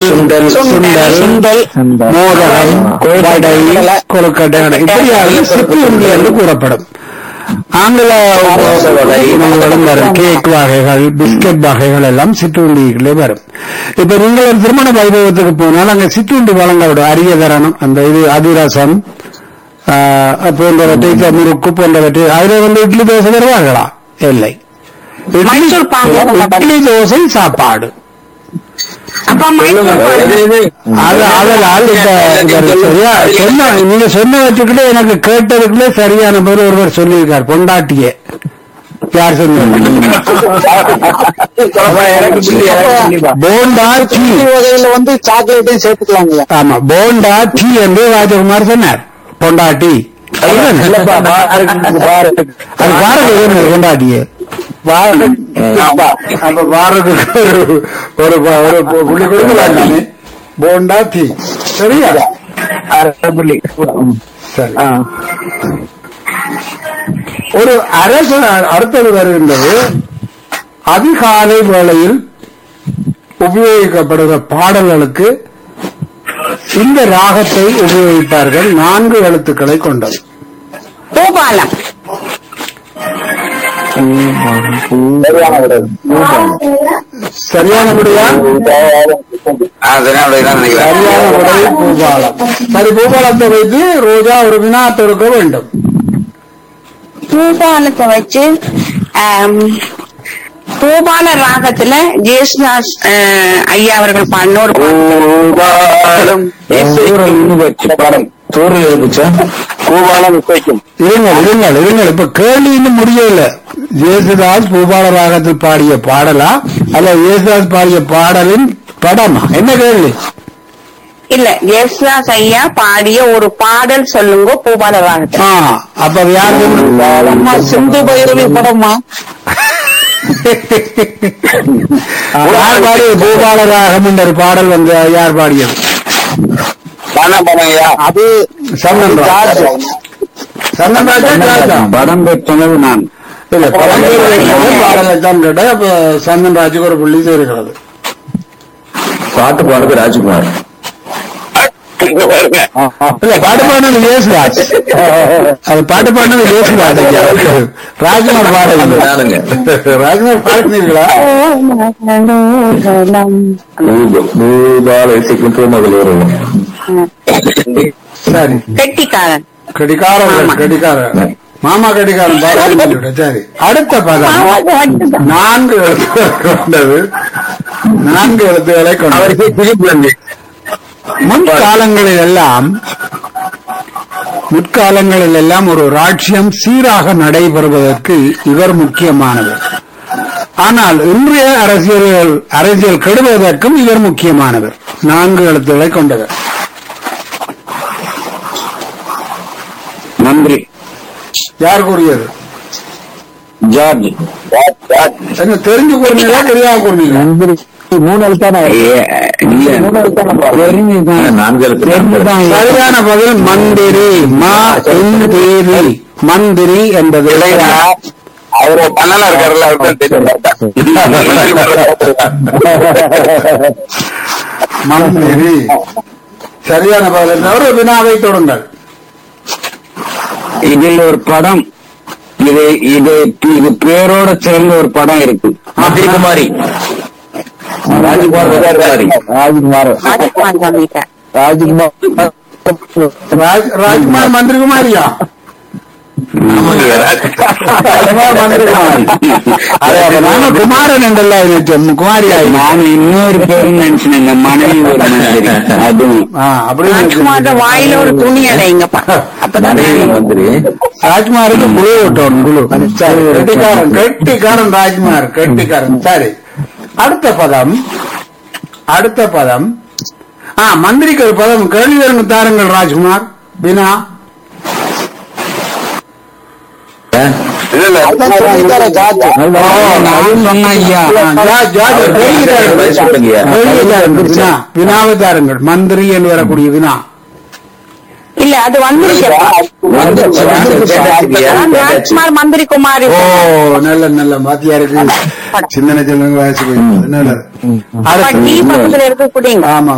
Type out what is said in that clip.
சுண்டல், சுண்டல் சுண்டல், மோதகம் வடை கொழுக்கட்டை கடை இப்படியாக சிற்றுண்டி என்று கூறப்படும் ஆங்கில உணவுகளும் வரும் கேக் வகைகள் பிஸ்கட் வகைகள் எல்லாம் சிற்றுண்டிகளே வரும் இப்ப நீங்கள் ஒரு திருமண வைபவத்துக்கு போனால் அங்க சிற்றுண்டி வழங்கப்படும் அரிய தரணும் அந்த இது அதிரசம் ஆஹ், போன்றவற்றை முறுக்கு போன்றவற்றை அதுல வந்து இட்லி தோசை தருவார்களா இல்லை இட்லி- மைசூர் பாகு இட்லி தோசை சாப்பாடு அப்ப மைசூர் பாகு. அது அதனால் இப்ப இவர் சரியா சொன்ன நீங்க சொன்னவற்றுக்குள்ளே எனக்கு கேட்டதுக்குள்ளே சரியான பேர் ஒருவர் சொல்லியிருக்கார் பொண்டாட்டியே யார் சொன்னது போண்டா டீ வகையில வந்து சாக்லேட்டையும் சேர்த்துக்கலாங்களா ஆமா போண்டா டீ என்று ராஜகுமார் சொன்னார் பொண்டாட்டி அது பாருங்க பொண்டாட்டியே அப்ப பாரதி ஒரு ஒரு ப- ஒரு பு- புள்ளி கொடுக்கலாம் நானு. போண்டா டீ சரியா சரி ஒரு அரசு அடுத்தது வருகின்றது அதிகாலை வேளையில் உபயோகிக்கப்படுகிற பாடல்களுக்கு இந்த ராகத்தை உபயோகிப்பார்கள் நான்கு எழுத்துக்களை கொண்டது பூபாலம் சரியான விடையா சரியான விடை பூபாலம் சரி பூபாலத்தை வைத்து ரோஜா ஒரு வினா தொடுக்க வேண்டும் பூபாலத்தை வச்சு ஆம், பூபால ராகத்துல ஜேசுதாஸ் அஹ், ஐயா அவர்கள் பாடின ஒரு பாட்டு. பூபாலம் இசைக்கும் இருங்கள் இருங்கள் இருங்கள் இப்ப கேள்வி இன்னும் முடியல ஜேசுதாஸ் பூபால ராகத்தில் பாடிய பாடலா அல்ல ஜேசுதாஸ் பாடிய பாடலின் படமா என்ன கேள்வி இல்ல ஜேசுதாஸ் ஐயா பாடிய ஒரு பாடல் சொல்லுங்க பூபால ராகத்துல ஆ அப்ப யார் அம்மா சிந்து பைரவி படமா யார் பாடிய பூபால ராகம் என்ற ஒரு பாடல் வந்து யார் பாடியது அது சந்தன் ராஜ் சந்தன் ராஜா ராஜா படம் பெற்றனது நான் இல்ல பாடலை தான் கேட்டேன் அப்ப சந்தன் ராஜுக்கு ஒரு புள்ளி சேர்க்கிறது பாட்டு பாடுறது ராஜ்குமார் இல்ல பாட்டு பாடினது யேசுதாஸ் அது பாட்டு பாடினது யேசுதாஸ் ஐயா ராஜ்குமார் பாடவில்லை நானுங்க ராஜ்குமார் பாடினீர்களா பூபால இசைக்கும் பூமகள் வரும் சரி கெட்டிக்காரன் கடிகாரன் கடிகாரன் மாமா கடிகாரன் பாடவில்லை சரி அடுத்த பதம் நான்கு எழுத்துக்களை கொண்டது நான்கு எழுத்துக்களை கொண்டது முற்காலங்களில் எல்லாம் முற்காலங்களில் எல்லாம் ஒரு ராஜ்யம் சீராக நடைபெறுவதற்கு இவர் முக்கியமானவர் ஆனால் இன்றைய அரசியல் அரசியல் கெடுவதற்கும் இவர் முக்கியமானவர் நான்கு எழுத்துக்களை கொண்டவர் நன்றி யார் கூறியது ஜார்ஜ் என்ன தெரிஞ்சு கூறினீங்களா தெரியாம கூறினீங்களா நன்றி மூணு எழுத்தான மூணு எழுத்தான நான்கு எழுத்து சரியான பதில் மந்திரி மா இந்திரி மந்திரி என்பது அவரு பண்ணல இருக்காருல்ல மந்திரி சரியான பதில் என்ன? ஒரு வினாவை தொடுங்கள் இதில் ஒரு படம் இது இது இது பேரோட சேர்ந்த ஒரு படம் இருக்கு மந்திரிகுமாரி ராஜ்குமார் ராஜ்குமார் ராஜகுமார் சொல்லிட்டார் ராஜ்குமார் ராஜ்- ராஜ்குமார் மந்திரிகுமாரியா ராஜ்குமார் மந்திரிகுமாரி அதே அப்ப நானும் குமாரன் என்றெல்லாம் நினைச்சேன் குமாரியா நான் இன்னொரு பேரும் நினைச்சேன் மனைவி ஒரு மந்திரி அதுவும் ஆ, அப்படி ராஜகுமார் நினைச்சேன். வாயில ஒரு துணி அடைங்கப்பா அப்பதான் மந்திரி ராஜ்குமாருக்கு குழு விட்டோம் குழு சரி கெட்டிக்காரன் கெட்டிக்காரன் ராஜ்குமார் கெட்டிக்காரன் சரி அடுத்த பதம் அடுத்த பதம் ஆ மந்திரிக்கு ஒரு பதம் கேள்வி வருங்க தாருங்கள் ராஜ்குமார் வினா அதுவும் சொன்ன ஐயா ஜா- ஜார்ஜ் கேள்வி தாருங்கள். கேள்வி தாருங்கள். வினா வினாவை தாருங்கள் மந்திரி என்று வரக்கூடிய வினா இல்ல அது வந்துருச்சப்பா அதான் ராஜ்குமார் மந்திரி குமாரி ஓ நல்ல நல்ல வாத்தியாருக்கு சிந்தனை செல்வங்க வயசு போயிருந்தது நல்லது டீ அடுத்து பக்கத்துல இருக்க குடிங்க ஆமா